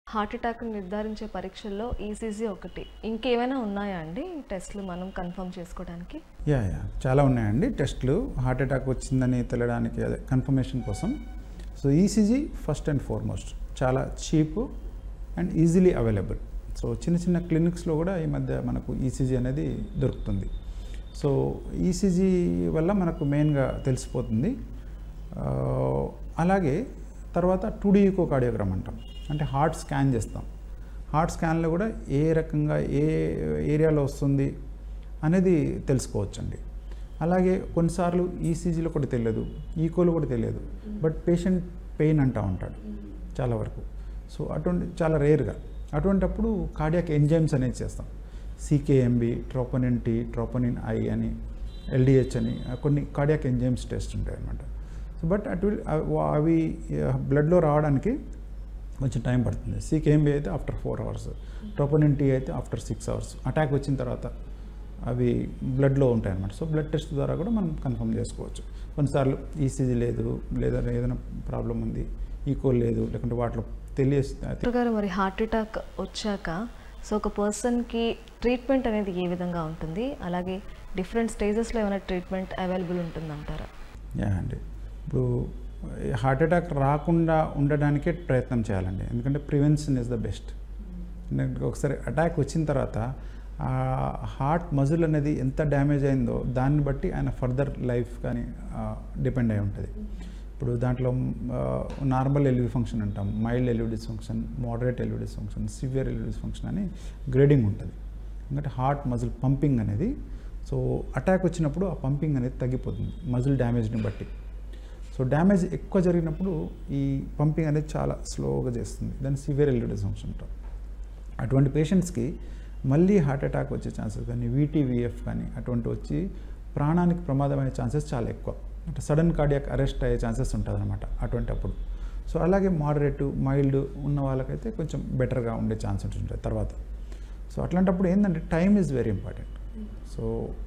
heart attack నిర్ధారించే పరీక్షల్లో ECG ఒకటి ఇంకేమైనా ఉన్నాయా అండి టెస్ట్లు మనం కన్ఫర్మ్ చేసుకోవడానికి యా యా చాలా ఉన్నాయండి టెస్ట్లు హార్ట్ అటాక్ వచ్చిందని తెలియడానికి అదే కన్ఫర్మేషన్ కోసం so ECG first and foremost చాలా cheap and easily available so చిన్న చిన్న క్లినిక్స్లో కూడా ఈ మధ్య మనకు ఈసీజీ అనేది దొరుకుతుంది సో ఈసీజీ వల్ల మనకు మెయిన్గా తెలిసిపోతుంది ఆ, అలాగే తర్వాత టూడీ ఈకో కార్డియోగ్రామ్ అంటాం అంటే హార్ట్ స్కాన్ చేస్తాం హార్ట్ స్కాన్లో కూడా ఏ రకంగా ఏ ఏరియాలో వస్తుంది అనేది తెలుసుకోవచ్చండి అలాగే కొన్నిసార్లు ఈసీజీలో కూడా తెలియదు ఈకోలో కూడా తెలియదు బట్ పేషెంట్ పెయిన్ అంటూ ఉంటాడు చాలా వరకు సో అటువంటి చాలా రేర్గా అటువంటప్పుడు కార్డియాక్ ఎంజైమ్స్ అనేది చేస్తాం CKMB troponin T troponin I అని ఎల్డిహెచ్ అని కొన్ని కార్డియాక్ ఎంజైమ్స్ టెస్ట్ ఉంటాయి అనమాట సో బట్ అటు అవి బ్లడ్లో రావడానికి కొంచెం టైం పడుతుంది సీకేఎంబి అయితే after four hours troponin T అయితే ఆఫ్టర్ సిక్స్ అవర్స్ అటాక్ వచ్చిన తర్వాత అవి బ్లడ్లో ఉంటాయి అన్నమాట సో బ్లడ్ టెస్ట్ ద్వారా కూడా మనం కన్ఫర్మ్ చేసుకోవచ్చు కొన్నిసార్లు ఈసీజీ లేదు లేదా ఏదైనా ప్రాబ్లం ఉంది ఈకో లేదు లేకుంటే వాటిలో తెలియ డాక్టర్ గారు మరి హార్ట్ అటాక్ వచ్చాక సో ఒక పర్సన్కి ట్రీట్మెంట్ అనేది ఏ విధంగా ఉంటుంది అలాగే డిఫరెంట్ స్టేజెస్లో ఏమైనా ట్రీట్మెంట్ అవైలబుల్ ఉంటుందంటారా యా అండి ఇప్పుడు హార్ట్ అటాక్ రాకుండా ఉండడానికే ప్రయత్నం చేయాలండి ఎందుకంటే ప్రివెన్షన్ ఇస్ ద బెస్ట్ ఒకసారి అటాక్ వచ్చిన తర్వాత ఆ హార్ట్ మజిల్ అనేది ఎంత డ్యామేజ్ అయిందో దాన్ని బట్టి ఆయన ఫర్దర్ లైఫ్ కానీ డిపెండ్ అయి ఉంటుంది ఇప్పుడు దాంట్లో నార్మల్ ఎల్వి ఫంక్షన్ అంటాం mild LV dysfunction moderate LV dysfunction severe LV dysfunction అని గ్రేడింగ్ ఉంటుంది ఎందుకంటే హార్ట్ మజిల్ పంపింగ్ అనేది సో అటాక్ వచ్చినప్పుడు ఆ పంపింగ్ అనేది తగ్గిపోతుంది మజిల్ డ్యామేజ్ని బట్టి సో డ్యామేజ్ ఎక్కువ జరిగినప్పుడు ఈ పంపింగ్ అనేది చాలా స్లోగా చేస్తుంది దాన్ని సివియర్ ఎల్ఈడి డిస్ఫంక్షన్ అంటాం అటువంటి పేషెంట్స్కి మళ్ళీ హార్ట్ అటాక్ వచ్చే ఛాన్సెస్ కానీ వీటీవీఎఫ్ కానీ అటువంటి వచ్చి ప్రాణానికి ప్రమాదమయ్యే ఛాన్సెస్ చాలా ఎక్కువ అంటే సడన్ కార్డియాక్ అరెస్ట్ అయ్యే ఛాన్సెస్ ఉంటుంది అనమాట అటువంటి అప్పుడు సో అలాగే మోడరేట్ మైల్డ్ ఉన్న వాళ్ళకైతే కొంచెం బెటర్గా ఉండే ఛాన్సెస్ ఉంటాయి తర్వాత సో అట్లాంటప్పుడు ఏంటంటే time is very important so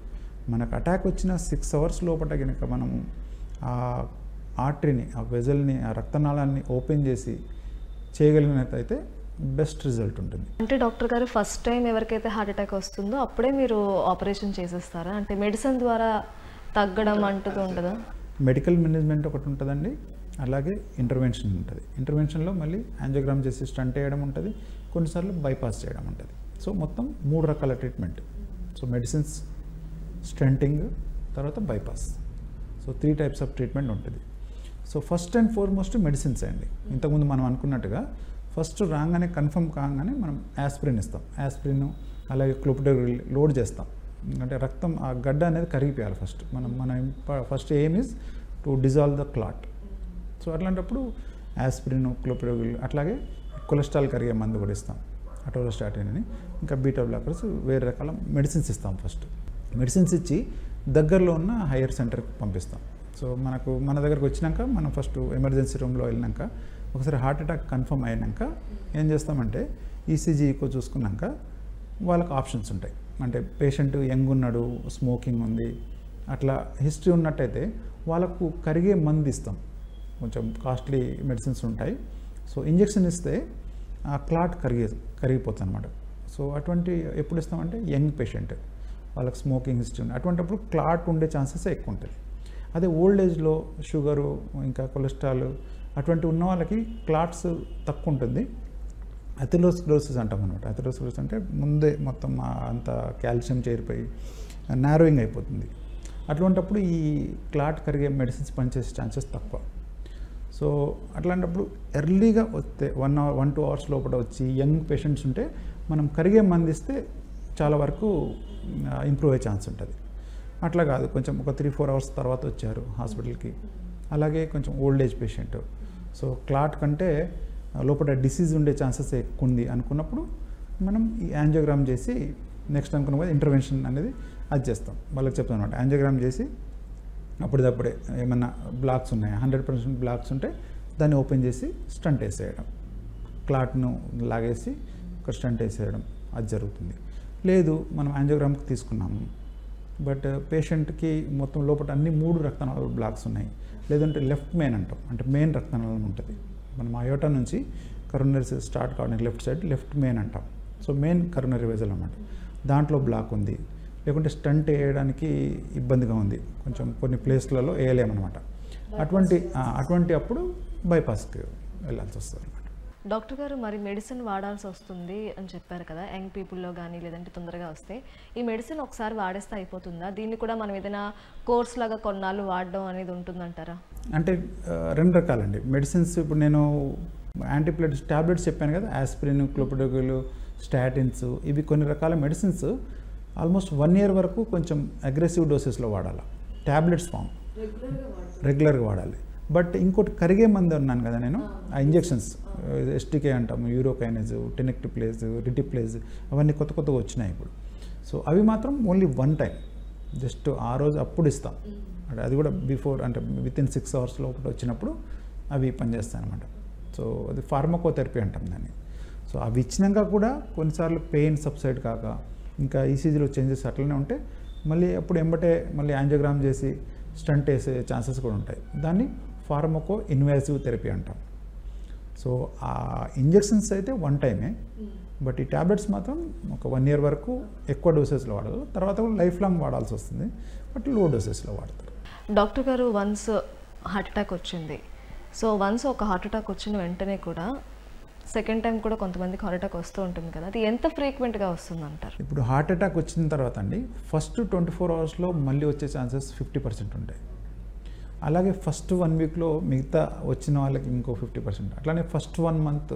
మనకు అటాక్ వచ్చిన సిక్స్ అవర్స్ లోపల కనుక మనము ఆ ఆర్టరీని ఆ వెజల్ని ఆ రక్తనాళాన్ని ఓపెన్ చేసి చేయగలిగినట్టయితే బెస్ట్ రిజల్ట్ ఉంటుంది అంటే డాక్టర్ గారు ఫస్ట్ టైం ఎవరికైతే హార్ట్ అటాక్ వస్తుందో అప్పుడే మీరు ఆపరేషన్ చేసేస్తారా అంటే మెడిసిన్ ద్వారా తగ్గడం అంటూ ఉండదా మెడికల్ మేనేజ్మెంట్ ఒకటి ఉంటుందండి అలాగే ఇంటర్వెన్షన్ ఉంటుంది ఇంటర్వెన్షన్లో మళ్ళీ యాంజియోగ్రామ్ చేసి స్టంట్ చేయడం ఉంటుంది కొన్నిసార్లు బైపాస్ చేయడం ఉంటుంది సో మొత్తం మూడు రకాల ట్రీట్మెంట్ సో మెడిసిన్స్ స్టంటింగ్ తర్వాత bypass so three types of treatment ఉంటుంది so first and foremost medicines అండి ఇంతకుముందు మనం అనుకున్నట్టుగా ఫస్ట్ రాగానే కన్ఫర్మ్ కాగానే మనం యాస్ప్రిన్ ఇస్తాం యాస్ప్రిన్ అలాగే క్లోపిడోగ్రిల్ లోడ్ చేస్తాం అంటే రక్తం ఆ గడ్డ అనేది కరిగిపోయాలి ఫస్ట్ మనం మన first aim is to dissolve the clot so అట్లాంటప్పుడు యాస్ప్రిన్ క్లోపిడోగ్రిల్ అట్లాగే కొలెస్ట్రాల్ కరిగే మందు కూడా ఇస్తాం అటోలోస్టాటిన్ అని ఇంకా బీటా బ్లాకర్స్ వేరే రకాల మెడిసిన్స్ ఇస్తాం ఫస్ట్ మెడిసిన్స్ ఇచ్చి దగ్గరలో ఉన్న హైయర్ సెంటర్కి పంపిస్తాం సో మనకు మన దగ్గరకు వచ్చినాక మనం ఫస్ట్ ఎమర్జెన్సీ రూమ్లో వెళ్ళినాక ఒకసారి హార్ట్ అటాక్ కన్ఫర్మ్ అయినాక ఏం చేస్తామంటే ఈసీజీ ఈకో చూసుకున్నాక వాళ్ళకి ఆప్షన్స్ ఉంటాయి అంటే పేషెంట్ యంగ్ ఉన్నాడు స్మోకింగ్ ఉంది అట్లా హిస్టరీ ఉన్నట్టయితే వాళ్ళకు కరిగే మందు ఇస్తాం కొంచెం కాస్ట్లీ మెడిసిన్స్ ఉంటాయి సో ఇంజెక్షన్ ఇస్తే ఆ క్లాట్ కరిగే కరిగిపోతుంది అనమాట సో అటువంటి ఎప్పుడు ఇస్తామంటే యంగ్ పేషెంట్ వాళ్ళకి స్మోకింగ్ హిస్టరీ ఉంది అటువంటిప్పుడు క్లాట్ ఉండే ఛాన్సెస్ ఎక్కువ ఉంటుంది అదే ఓల్డ్ ఏజ్లో షుగరు ఇంకా కొలెస్ట్రాల్ అటువంటి ఉన్న వాళ్ళకి క్లాట్స్ తక్కువ ఉంటుంది అథెరోస్క్లోసిస్ అంటాం అనమాట అథెరోస్క్లోసిస్ అంటే ముందే మొత్తం ఆ అంత కాల్షియం చేరిపోయి నారోయింగ్ అయిపోతుంది అటువంటప్పుడు ఈ క్లాట్ కరిగే మెడిసిన్స్ పనిచేసే ఛాన్సెస్ తక్కువ సో అట్లాంటప్పుడు ఎర్లీగా వస్తే one hour one two hours లోపల వచ్చి యంగ్ పేషెంట్స్ ఉంటే మనం కరిగే మందిస్తే చాలా వరకు ఇంప్రూవ్ అయ్యే ఛాన్స్ ఉంటుంది అట్లా కాదు కొంచెం ఒక త్రీ ఫోర్ అవర్స్ తర్వాత వచ్చారు హాస్పిటల్కి అలాగే కొంచెం old age patient so clot కంటే లోపల డిసీజ్ ఉండే ఛాన్సెస్ ఎక్కువ ఉంది అనుకున్నప్పుడు మనం ఈ యాంజియోగ్రామ్ చేసి నెక్స్ట్ అనుకున్న కూడా ఇంటర్వెన్షన్ అనేది అది చేస్తాం వాళ్ళకి చెప్తాం అనమాట యాంజియోగ్రామ్ చేసి అప్పటిదప్పుడే ఏమన్నా బ్లాక్స్ ఉన్నాయి హండ్రెడ్ పర్సెంట్ బ్లాక్స్ ఉంటే దాన్ని ఓపెన్ చేసి స్టంట్ వేసేయడం క్లాట్ను లాగేసి ఒక స్టంట్ వేసేయడం అది జరుగుతుంది లేదు మనం యాంజియోగ్రామ్కి తీసుకున్నాము బట్ పేషెంట్కి మొత్తం లోపల అన్ని మూడు రక్తనాళాలు బ్లాక్స్ ఉన్నాయి లేదంటే లెఫ్ట్ మెయిన్ అంటాం అంటే మెయిన్ రక్తనాళం ఉంటుంది మనం అయోటా నుంచి కరోనరీ స్టార్ట్ కావడానికి లెఫ్ట్ సైడ్ లెఫ్ట్ మెయిన్ అంటాం సో మెయిన్ కరోనరీ వెజల్ అన్నమాట దాంట్లో బ్లాక్ ఉంది లేకుంటే స్టంట్ వేయడానికి ఇబ్బందిగా ఉంది కొంచెం కొన్ని ప్లేస్లలో వేయలేమన్నమాట అటువంటి ఆ, అటువంటి అప్పుడు బైపాస్కి వెళ్ళాల్సి వస్తుంది అనమాట డాక్టర్ గారు మరి మెడిసిన్ వాడాల్సి వస్తుంది అని చెప్పారు కదా యంగ్ పీపుల్లో కానీ లేదంటే తొందరగా వస్తే ఈ మెడిసిన్ ఒకసారి వాడేస్తే అయిపోతుందా దీన్ని కూడా మనం ఏదైనా కోర్స్ లాగా కొన్నాళ్ళు వాడడం అనేది ఉంటుందంటారా అంటే ఆ, రెండు రకాలండి మెడిసిన్స్ ఇప్పుడు నేను యాంటీప్లేటిక్స్ టాబ్లెట్స్ చెప్పాను కదా ఆస్పిరిన్ క్లోపిడోగిల్ స్టాటిన్స్ ఇవి కొన్ని రకాల మెడిసిన్స్ ఆల్మోస్ట్ వన్ ఇయర్ వరకు కొంచెం అగ్రెసివ్ డోసెస్లో వాడాలి టాబ్లెట్స్ ఫామ్ రెగ్యులర్గా వాడాలి బట్ ఇంకోటి కరిగే మంది ఉన్నాను కదా నేను ఆ ఇంజెక్షన్స్ ఎస్టికే అంటాము యూరోకైనజ్ టెనెక్టిప్లేజ్ రిటిప్లేజ్ అవన్నీ కొత్త కొత్తగా వచ్చినాయి ఇప్పుడు సో అవి మాత్రం ఓన్లీ వన్ టైం జస్ట్ ఆ రోజు అప్పుడు ఇస్తాం అంటే అది కూడా బిఫోర్ అంటే విత్ ఇన్ సిక్స్ అవర్స్ లోపల వచ్చినప్పుడు అవి పనిచేస్తాయి అనమాట సో అది ఫార్మకోథెరపీ అంటాం దాన్ని సో అవి ఇచ్చినాక కూడా కొన్నిసార్లు పెయిన్ సబ్సైడ్ కాక ఇంకా ఈసీజీలో చేంజెస్ అట్లనే ఉంటే మళ్ళీ అప్పుడు ఎంబటే మళ్ళీ యాంజియోగ్రామ్ చేసి స్టంట్ వేసే ఛాన్సెస్ కూడా ఉంటాయి దాన్ని ఫార్మకో ఇన్వాసివ్ థెరపీ అంటాం సో ఆ ఇంజెక్షన్స్ అయితే వన్ టైమే బట్ ఈ ట్యాబ్లెట్స్ మాత్రం ఒక వన్ ఇయర్ వరకు ఎక్కువ డోసెస్లో వాడాలి తర్వాత కూడా లైఫ్ లాంగ్ వాడాల్సి వస్తుంది బట్ లో డోసెస్లో వాడతారు డాక్టర్ గారు వన్స్ హార్ట్ అటాక్ వచ్చింది సో వన్స్ ఒక హార్ట్ అటాక్ వచ్చిన వెంటనే కూడా సెకండ్ టైం కూడా కొంతమందికి హార్ట్ అటాక్ వస్తూ ఉంటుంది కదా అది ఎంత ఫ్రీక్వెంట్గా వస్తుంది అంటారు ఇప్పుడు హార్ట్ అటాక్ వచ్చిన తర్వాత అండి ఫస్ట్ ట్వంటీ ఫోర్ అవర్స్లో మళ్ళీ వచ్చే ఛాన్సెస్ ఫిఫ్టీ పర్సెంట్ ఉంటాయి అలాగే ఫస్ట్ వన్ వీక్లో మిగతా వచ్చిన వాళ్ళకి ఇంకో ఫిఫ్టీ పర్సెంట్ అట్లానే first one month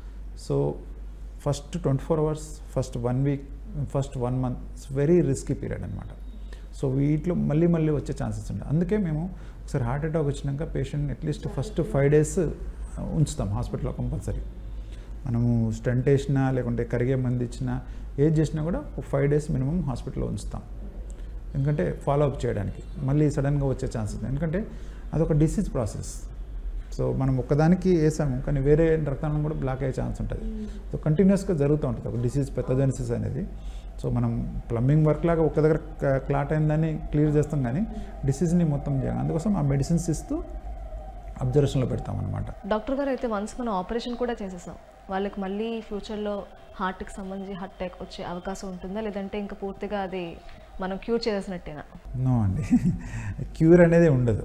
so first twenty four hours first one week first one month very risky period అనమాట సో వీటిలో మళ్ళీ మళ్ళీ వచ్చే ఛాన్సెస్ ఉంటాయి అందుకే మేము ఒకసారి హార్ట్ అటాక్ వచ్చినాక patient at least first five days ఉంచుతాం హాస్పిటల్లో కంపల్సరీ మనము స్టంట్ వేసినా లేకుంటే కరిగే మంది ఇచ్చినా ఏది చేసినా కూడా ఒక ఫైవ్ డేస్ మినిమం హాస్పిటల్లో ఉంచుతాం ఎందుకంటే ఫాలో అప్ చేయడానికి మళ్ళీ సడన్గా వచ్చే ఛాన్స్ ఉంది ఎందుకంటే అదొక డిసీజ్ ప్రాసెస్ సో మనం ఒక్కదానికి వేసాము కానీ వేరే రక్తాలను కూడా బ్లాక్ అయ్యే ఛాన్స్ ఉంటుంది సో కంటిన్యూస్గా జరుగుతూ ఉంటుంది ఒక డిసీజ్ పెథోజెనిసిస్ అనేది సో మనం ప్లంబింగ్ వర్క్ లాగా ఒక దగ్గర క్లాట్ అయిందని క్లియర్ చేస్తాం కానీ డిసీజ్ని మొత్తం చేయాలి అందుకోసం ఆ మెడిసిన్స్ ఇస్తూ అబ్జర్వేషన్లో పెడతాం అనమాట డాక్టర్ గారు అయితే వన్స్ మనం ఆపరేషన్ కూడా చేసేసాం వాళ్ళకి మళ్ళీ ఫ్యూచర్లో హార్ట్కి సంబంధించి హార్ట్ అటాక్ వచ్చే అవకాశం ఉంటుందా లేదంటే ఇంకా పూర్తిగా అది మనం క్యూర్ చేసేసినట్టేనా నో అండి క్యూర్ అనేది ఉండదు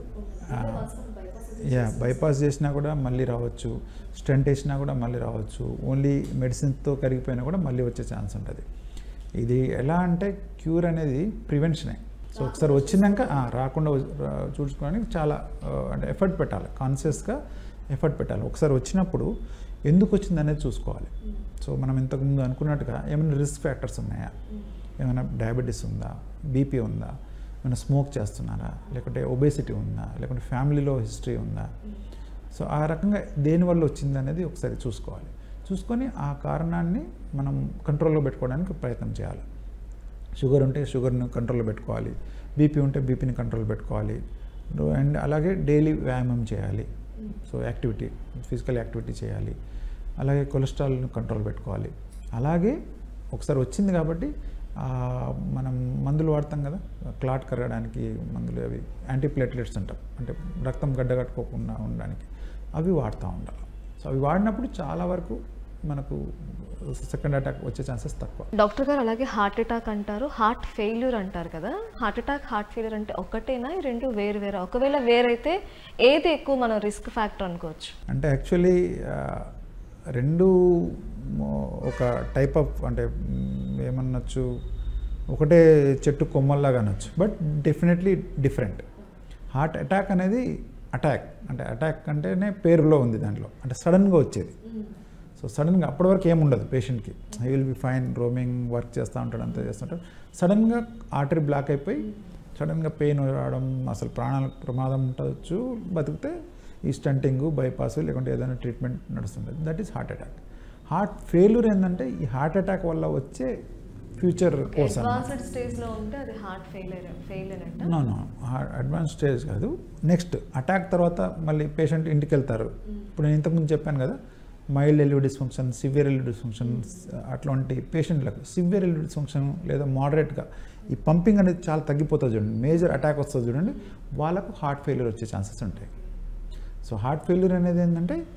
యా బైపాస్ చేసినా కూడా మళ్ళీ రావచ్చు స్టంట్ వేసినా కూడా మళ్ళీ రావచ్చు ఓన్లీ మెడిసిన్తో కరిగిపోయినా కూడా మళ్ళీ వచ్చే ఛాన్స్ ఉంటుంది ఇది ఎలా అంటే క్యూర్ అనేది ప్రివెన్షనే సో ఒకసారి వచ్చినాక ఆ, రాకుండా వ- రా- చూసుకోవడానికి చాలా ఆ, అంటే ఎఫర్ట్ పెట్టాలి కాన్షియస్గా ఎఫర్ట్ పెట్టాలి ఒకసారి వచ్చినప్పుడు ఎందుకు వచ్చింది అనేది చూసుకోవాలి సో మనం ఇంతకుముందు అనుకున్నట్టుగా ఏమైనా రిస్క్ ఫ్యాక్టర్స్ ఉన్నాయా ఏమైనా డయాబెటీస్ ఉందా బీపీ ఉందా ఏమైనా స్మోక్ చేస్తున్నారా లేకుంటే ఒబేసిటీ ఉందా లేకుంటే ఫ్యామిలీలో హిస్టరీ ఉందా సో ఆ రకంగా దేనివల్ల వచ్చింది అనేది ఒకసారి చూసుకోవాలి చూసుకొని ఆ కారణాన్ని మనం కంట్రోల్లో పెట్టుకోవడానికి ప్రయత్నం చేయాలి షుగర్ ఉంటే షుగర్ని కంట్రోల్లో పెట్టుకోవాలి బీపీ ఉంటే బీపీని కంట్రోల్ పెట్టుకోవాలి అండ్ అలాగే డైలీ వ్యాయామం చేయాలి సో యాక్టివిటీ ఫిజికల్ యాక్టివిటీ చేయాలి అలాగే కొలెస్ట్రాల్ని కంట్రోల్ పెట్టుకోవాలి అలాగే ఒకసారి వచ్చింది కాబట్టి ఆ, మనం మందులు వాడతాం కదా క్లాట్ కరగడానికి మందులు అవి యాంటీప్లేట్లెట్స్ అంటాం అంటే రక్తం గడ్డగట్టుకోకుండా ఉండడానికి అవి వాడుతూ ఉండాలి సో అవి వాడినప్పుడు చాలా వరకు మనకు సెకండ్ అటాక్ వచ్చే ఛాన్సెస్ తక్కువ డాక్టర్ గారు అలాగే హార్ట్ అటాక్ అంటారు హార్ట్ ఫెయిల్యూర్ అంటారు కదా హార్ట్ అటాక్ హార్ట్ ఫెయిల్యూర్ అంటే ఒకటేనా ఈ రెండు వేరు వేరే ఒకవేళ వేరైతే ఏది ఎక్కువ మనం రిస్క్ ఫ్యాక్టర్ అనుకోవచ్చు అంటే యాక్చువల్లీ రెండు మో- ఒక టైప్ ఆఫ్ అంటే మ్, ఏమనొచ్చు ఒకటే చెట్టు కొమ్మల్లాగా అనొచ్చు but definitely different heart attack అనేది అటాక్ అంటే అటాక్ అంటేనే పేరులో ఉంది దాంట్లో అంటే సడన్గా వచ్చేది సో సడన్గా అప్పటి వరకు ఏముండదు పేషెంట్కి I will be fine roaming work చేస్తూ ఉంటాడు అంతా చేస్తుంటాడు సడన్గా ఆర్టరీ బ్లాక్ అయిపోయి సడన్గా పెయిన్ రావడం అసలు ప్రాణాలకు ప్రమాదం ఉండవచ్చు బతికితే ఈ స్టంటింగ్ బైపాస్ లేకుంటే ఏదైనా ట్రీట్మెంట్ నడుస్తుంటుంది that is heart attack heart failure ఏంటంటే ఈ హార్ట్ అటాక్ వల్ల వచ్చే ఫ్యూచర్ కోర్స్ అన్నమాట అడ్వాన్స్డ్ స్టేజ్ లో ఉంటే అది హార్ట్ ఫెయిల్ ఫెయిల్ అంట నో నో అడ్వాన్స్ స్టేజ్ కాదు నెక్స్ట్ అటాక్ తర్వాత మళ్ళీ పేషెంట్ ఇంటికి వెళ్తారు ఇప్పుడు నేను ఇంతకుముందు చెప్పాను కదా mild LV dysfunction severe LV dysfunction అట్లాంటి పేషెంట్లకు సివియర్ ఎల్యూ డిస్ఫంక్షన్ లేదా మోడరేట్గా ఈ పంపింగ్ అనేది చాలా తగ్గిపోతుంది చూడండి మేజర్ అటాక్ వస్తుంది చూడండి వాళ్ళకు హార్ట్ ఫెయిల్యూర్ వచ్చే ఛాన్సెస్ ఉంటాయి సో హార్ట్ ఫెయిల్యూర్ అనేది ఏంటంటే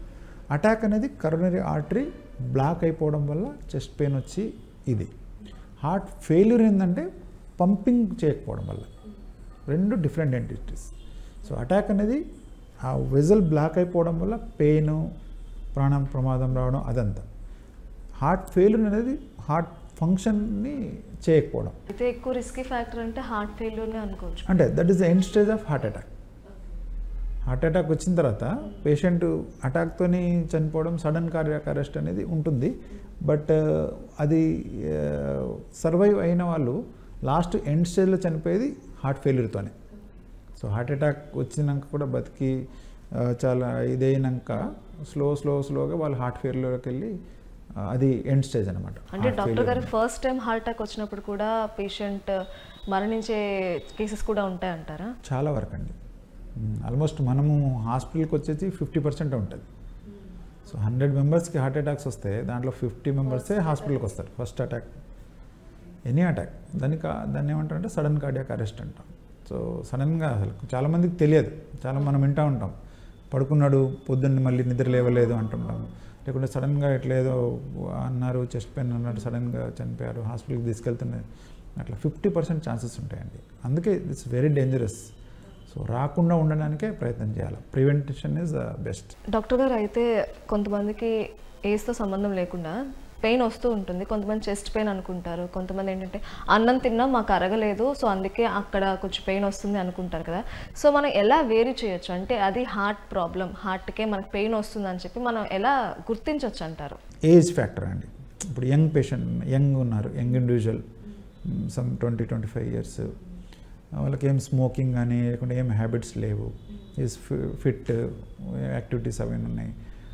అటాక్ అనేది కరోనరీ ఆర్టరీ బ్లాక్ అయిపోవడం వల్ల చెస్ట్ పెయిన్ వచ్చి ఇది హార్ట్ ఫెయిల్యూర్ ఏంటంటే పంపింగ్ చేయకపోవడం వల్ల రెండు డిఫరెంట్ ఎంటిటీస్ సో అటాక్ అనేది ఆ వెజల్ బ్లాక్ అయిపోవడం వల్ల పెయిన్ ప్రాణం ప్రమాదం రావడం అదంతా హార్ట్ ఫెయిల్యూర్ అనేది హార్ట్ ఫంక్షన్ని చేయకపోవడం అయితే ఎక్కువ రిస్కీ ఫ్యాక్టర్ అంటే హార్ట్ ఫెయిల్యూర్నే అనుకోవచ్చు అంటే that is the end stage of heart attack heart attack వచ్చిన తర్వాత పేషెంట్ అటాక్తోని చనిపోవడం సడన్ కార్డియాక్ అరెస్ట్ అనేది ఉంటుంది బట్ అది సర్వైవ్ అయిన వాళ్ళు లాస్ట్ ఎండ్ స్టేజ్లో చనిపోయేది హార్ట్ ఫెయిల్యూర్తోనే సో హార్ట్ అటాక్ వచ్చినాక కూడా బతికి ఆ, చాలా ఇదైనాక స్లో స్లో స్లోగా వాళ్ళు హార్ట్ ఫెయిల్యూర్కి వెళ్ళి ఆ, అది ఎండ్ స్టేజ్ అనమాట అంటే డాక్టర్ గారు ఫస్ట్ టైం హార్ట్ అటాక్ వచ్చినప్పుడు కూడా పేషెంట్ మరణించే కేసెస్ కూడా ఉంటాయంటారా చాలా వరకు అండి ఆల్మోస్ట్ మనము హాస్పిటల్కి వచ్చేసి ఫిఫ్టీ పర్సెంట్ ఉంటుంది సో హండ్రెడ్ మెంబర్స్కి హార్ట్ అటాక్స్ వస్తే దాంట్లో ఫిఫ్టీ మెంబర్సే హాస్పిటల్కి వస్తారు ఫస్ట్ అటాక్ ఎనీ అటాక్ దాన్ని కా దాన్ని ఏమంటారంటే సడన్ కార్డియాక్ అరెస్ట్ అంటాం సో సడన్గా అసలు చాలామందికి తెలియదు చాలా మనం వింటూ ఉంటాం పడుకున్నాడు పొద్దున్న మళ్ళీ నిద్ర లేవలేదు అంటుంటాం లేకుంటే సడన్గా ఎట్లేదో అన్నారు చెస్ట్ పెయిన్ అన్నారు సడన్గా చనిపోయారు హాస్పిటల్కి తీసుకెళ్తున్నారు అట్లా ఫిఫ్టీ పర్సెంట్ ఛాన్సెస్ ఉంటాయండి అందుకే ఇట్స్ వెరీ డేంజరస్ సో రాకుండా ఉండడానికే ప్రయత్నం చేయాలి ప్రివెంటేషన్ ఈజ్ బెస్ట్ డాక్టర్ గారు అయితే కొంతమందికి ఏజ్తో సంబంధం లేకుండా పెయిన్ వస్తూ ఉంటుంది కొంతమంది చెస్ట్ పెయిన్ అనుకుంటారు కొంతమంది ఏంటంటే అన్నం తిన్నా మాకు అరగలేదు సో అందుకే అక్కడ కొంచెం పెయిన్ వస్తుంది అనుకుంటారు కదా సో మనం ఎలా వేరు చేయొచ్చు అంటే అది హార్ట్ ప్రాబ్లం హార్ట్కే మనకు పెయిన్ వస్తుంది అని చెప్పి మనం ఎలా గుర్తించవచ్చు అంటారు ఏజ్ ఫ్యాక్టర్ అండి ఇప్పుడు యంగ్ పేషెంట్ యంగ్ ఉన్నారు young individual some twenty twenty five years వాళ్ళకి ఏం స్మోకింగ్ కానీ లేకుంటే ఏం హ్యాబిట్స్ లేవు ఈజ్ ఫిట్ యాక్టివిటీస్ అవన్నీ ఉన్నాయి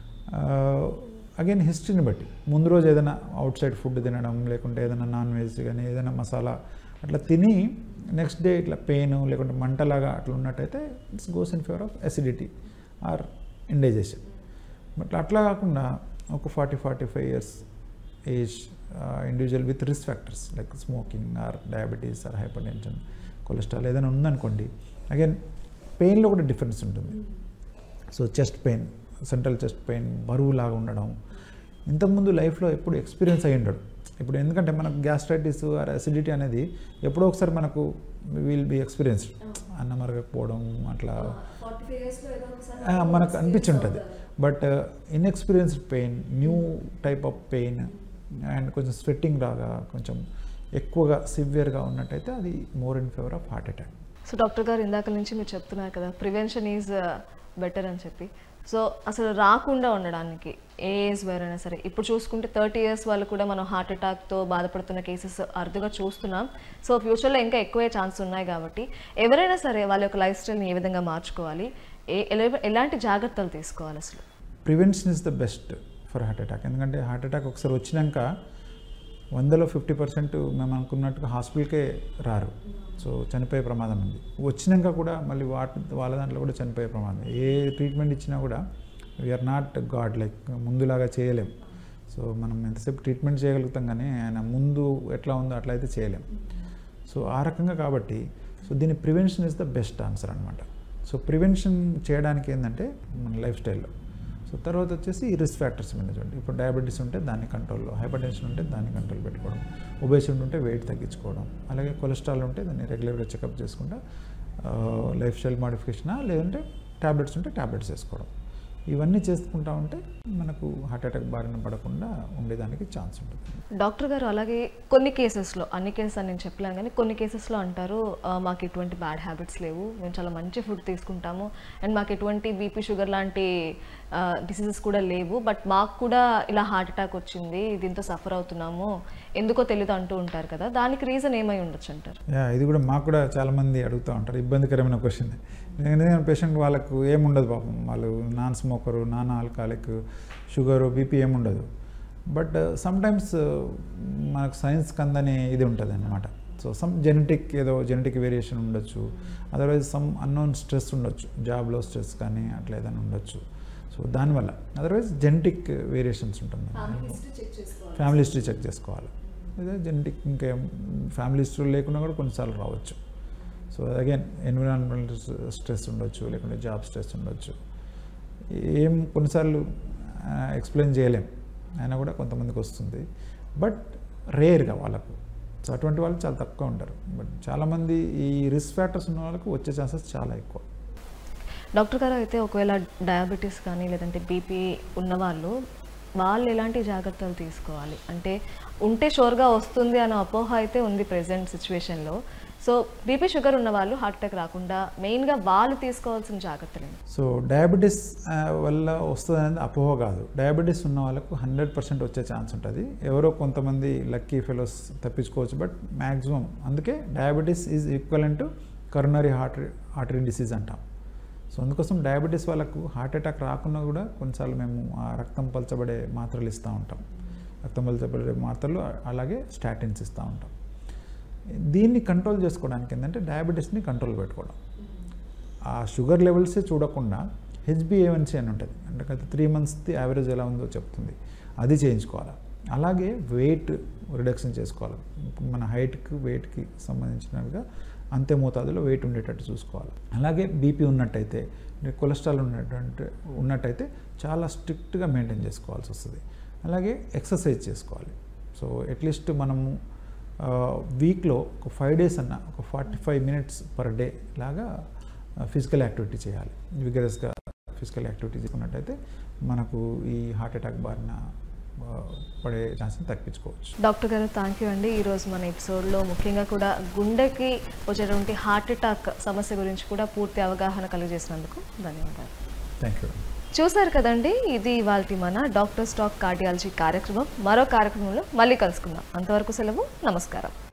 అగైన్ హిస్టరీని బట్టి ముందు రోజు ఏదైనా అవుట్ సైడ్ ఫుడ్ తినడం లేకుంటే ఏదైనా నాన్ వెజ్ కానీ ఏదైనా మసాలా అట్లా తిని నెక్స్ట్ డే ఇట్లా పెయిన్ లేకుంటే మంటలాగా అట్లా ఉన్నట్టయితే it's goes in favour of acidity or indigestion but అట్లా కాకుండా ఒక forty forty five years age individual with risk factors like smoking or diabetes or hypertension cholesterol ఏదైనా ఉందనుకోండి అగైన్ పెయిన్లో కూడా డిఫరెన్స్ ఉంటుంది so chest pain central chest pain బరువులాగా ఉండడం ఇంతకుముందు లైఫ్లో ఎప్పుడు ఎక్స్పీరియన్స్ అయ్యి ఉండడు ఇప్పుడు ఎందుకంటే మనకు గ్యాస్ట్రైటిస్ ఆర్ అసిడిటీ అనేది ఎప్పుడో ఒకసారి మనకు విల్ బి ఎక్స్పీరియన్స్డ్ అన్నం అరగకపోవడం అట్లా ఆ, మనకు అనిపించుంటుంది but inexperienced pain new type of pain and కొంచెం స్వెట్టింగ్ రాగా కొంచెం ఎక్కువగా సివియర్గా ఉన్నట్టయితే అది more in favour of heart attack so doctor గారు ఇందాక నుంచి మీరు చెప్తున్నారు కదా ప్రివెన్షన్ ఈజ్ బెటర్ అని చెప్పి సో అసలు రాకుండా ఉండడానికి ఏ ఏజ్ వేరైనా సరే ఇప్పుడు చూసుకుంటే థర్టీ ఇయర్స్ వాళ్ళు కూడా మనం హార్ట్ అటాక్తో బాధపడుతున్న కేసెస్ అరుదుగా చూస్తున్నాం సో ఫ్యూచర్లో ఇంకా ఎక్కువే ఛాన్స్ ఉన్నాయి కాబట్టి ఎవరైనా సరే వాళ్ళ యొక్క లైఫ్ స్టైల్ని ఏ విధంగా మార్చుకోవాలి ఏ ఎలా- ఎలాంటి జాగ్రత్తలు తీసుకోవాలి అసలు prevention is the best for heart attack ఎందుకంటే హార్ట్ అటాక్ ఒకసారి వచ్చినాక వందలో ఫిఫ్టీ పర్సెంట్ మేము అనుకున్నట్టుగా హాస్పిటల్కే రారు సో చనిపోయే ప్రమాదం ఉంది వచ్చినాక కూడా మళ్ళీ వాటి వాళ్ళ దాంట్లో కూడా చనిపోయే ప్రమాదం ఏ ట్రీట్మెంట్ ఇచ్చినా కూడా వీఆర్ నాట్ గాడ్ లైక్ ముందులాగా చేయలేం సో మనం ఎంతసేపు ట్రీట్మెంట్ చేయగలుగుతాం కానీ ఆయన ముందు ఎట్లా ఉందో అట్లా అయితే చేయలేం సో ఆ రకంగా కాబట్టి సో దీని prevention is the best answer అనమాట సో ప్రివెన్షన్ చేయడానికి ఏంటంటే మన లైఫ్ స్టైల్లో సో తర్వాత వచ్చేసి ఈ రిస్క్ ఫ్యాక్టర్స్ మీద చూడండి ఇప్పుడు డయాబెటీస్ ఉంటే దాన్ని కంట్రోల్లో హైపర్ టెన్షన్ ఉంటే దాన్ని కంట్రోల్ పెట్టుకోవడం ఒబేసిటీ ఉంటే వెయిట్ తగ్గించుకోవడం అలాగే కొలెస్ట్రాల్ ఉంటే దాన్ని రెగ్యులర్గా చెకప్ చేసుకుంటా లైఫ్ స్టైల్ మాడిఫికేషనా లేదంటే ట్యాబ్లెట్స్ ఉంటే ట్యాబ్లెట్స్ వేసుకోవడం ఇవన్నీ చేసుకుంటా ఉంటే మనకు హార్ట్ అటాక్ బారిన పడకుండా ఉండేదానికి ఛాన్స్ ఉంటుంది డాక్టర్ గారు అలాగే కొన్ని కేసెస్లో అన్ని కేసెస్ అని నేను చెప్పలేను కానీ కొన్ని కేసెస్లో అంటారు "ఆ, మాకు ఎటువంటి బ్యాడ్ హ్యాబిట్స్ లేవు మేము చాలా మంచి ఫుడ్ తీసుకుంటాము అండ్ మాకు ఎటువంటి బీపీ షుగర్ లాంటి డిసీజెస్ కూడా లేవు బట్ మాకు కూడా ఇలా హార్ట్ అటాక్ వచ్చింది దీంతో సఫర్ అవుతున్నాము ఎందుకో తెలియదు అంటూ ఉంటారు కదా దానికి రీజన్ ఏమై ఉండొచ్చు అంటారు యా ఇది కూడా మాకు కూడా చాలామంది అడుగుతూ ఉంటారు ఇబ్బందికరమైన క్వశ్చన్ ఎందుకంటే పేషెంట్ వాళ్ళకు ఏముండదు పాపం వాళ్ళు non smoker non alcoholic sugar BP ఏముండదు బట్ సమ్టైమ్స్ మనకు సైన్స్ కందని ఇది ఉంటుంది అనమాట సో సమ్ జెనెటిక్ ఏదో జెనెటిక్ వేరియేషన్ ఉండొచ్చు అదర్వైజ్ సమ్ అన్నోన్ స్ట్రెస్ ఉండొచ్చు జాబ్లో స్ట్రెస్ కానీ అట్లా ఏదైనా ఉండొచ్చు సో దానివల్ల అదర్వైజ్ జెనెటిక్ వేరియేషన్స్ ఉంటుంది ఫ్యామిలీ హిస్టరీ చెక్ చేసుకోవాలి లేదా జెనెటిక్ ఇంకా ఫ్యామిలీ హిస్టరీ లేకుండా కూడా కొన్నిసార్లు రావచ్చు సో అగైన్ ఎన్విరాన్మెంటల్ స్ట్రెస్ ఉండొచ్చు లేకుంటే జాబ్ స్ట్రెస్ ఉండొచ్చు ఏం కొన్నిసార్లు ఎక్స్ప్లెయిన్ చేయలేం అయినా కూడా కొంతమందికి వస్తుంది బట్ రేర్గా వాళ్ళకు సో అటువంటి వాళ్ళు చాలా తక్కువ ఉంటారు బట్ చాలామంది ఈ రిస్క్ ఫ్యాక్టర్స్ ఉన్న వాళ్ళకు వచ్చే ఛాన్సెస్ చాలా ఎక్కువ డాక్టర్ గారు అయితే ఒకవేళ డయాబెటీస్ కానీ లేదంటే బీపీ ఉన్నవాళ్ళు వాళ్ళు ఎలాంటి జాగ్రత్తలు తీసుకోవాలి అంటే ఉంటే షోర్గా వస్తుంది అనే అపోహ అయితే ఉంది ప్రజెంట్ సిచ్యువేషన్లో సో బీపీ షుగర్ ఉన్న వాళ్ళు హార్ట్ అటాక్ రాకుండా మెయిన్గా వాళ్ళు తీసుకోవాల్సిన జాగ్రత్తలు ఏంటి సో డయాబెటీస్ ఆ, వల్ల వస్తుంది అనేది అపోహ కాదు డయాబెటీస్ ఉన్న వాళ్ళకు హండ్రెడ్ పర్సెంట్ వచ్చే ఛాన్స్ ఉంటుంది ఎవరో కొంతమంది లక్కీ ఫెలోస్ తప్పించుకోవచ్చు బట్ మ్యాక్సిమం అందుకే diabetes is equivalent to coronary heart artery disease అంటాం సో అందుకోసం డయాబెటీస్ వాళ్ళకు హార్ట్ అటాక్ రాకుండా కూడా కొన్నిసార్లు మేము ఆ రక్తం పలచబడే మాత్రలు ఇస్తూ ఉంటాం రక్తం పలచబడే మాత్రలు అలాగే స్టాటిన్స్ ఇస్తూ ఉంటాం దీన్ని కంట్రోల్ చేసుకోవడానికి ఏంటంటే డయాబెటీస్ని కంట్రోల్ పెట్టుకోవడం ఆ షుగర్ లెవెల్సే చూడకుండా హెచ్బిఏవన్సీ అని ఉంటుంది అంటే గత త్రీ మంత్స్ది యావరేజ్ ఎలా ఉందో చెప్తుంది అది చేయించుకోవాలి అలాగే వెయిట్ రిడక్షన్ చేసుకోవాలి మన హైట్కి వెయిట్కి సంబంధించినవిగా అంతే మోతాదులో వెయిట్ ఉండేటట్టు చూసుకోవాలి అలాగే బీపీ ఉన్నట్టయితే కొలెస్ట్రాల్ ఉన్నట్టు ఉన్నట్టయితే చాలా స్ట్రిక్ట్గా మెయింటైన్ చేసుకోవాల్సి వస్తుంది అలాగే ఎక్సర్సైజ్ చేసుకోవాలి సో అట్లీస్ట్ మనము వీక్లో ఒక ఫైవ్ డేస్ అన్న ఒక forty five minutes per day లాగా ఫిజికల్ యాక్టివిటీ చేయాలి విగరస్గా ఫిజికల్ యాక్టివిటీ చేసుకున్నట్టయితే మనకు ఈ హార్ట్ అటాక్ బారిన ఆ, పడే ఛాన్స్ని తగ్గించుకోవచ్చు డాక్టర్ గారు థ్యాంక్ యూ అండి ఈరోజు మన ఎపిసోడ్లో ముఖ్యంగా కూడా గుండెకి వచ్చేటువంటి హార్ట్ అటాక్ సమస్య గురించి కూడా పూర్తి అవగాహన కలిగజేసినందుకు ధన్యవాదాలు థ్యాంక్ యూ చూశారు కదండి ఇది ఇవాళ మన డాక్టర్ స్టాక్ కార్డియాలజీ కార్యక్రమం మరో కార్యక్రమంలో మళ్ళీ కలుసుకుందాం అంతవరకు సెలవు నమస్కారం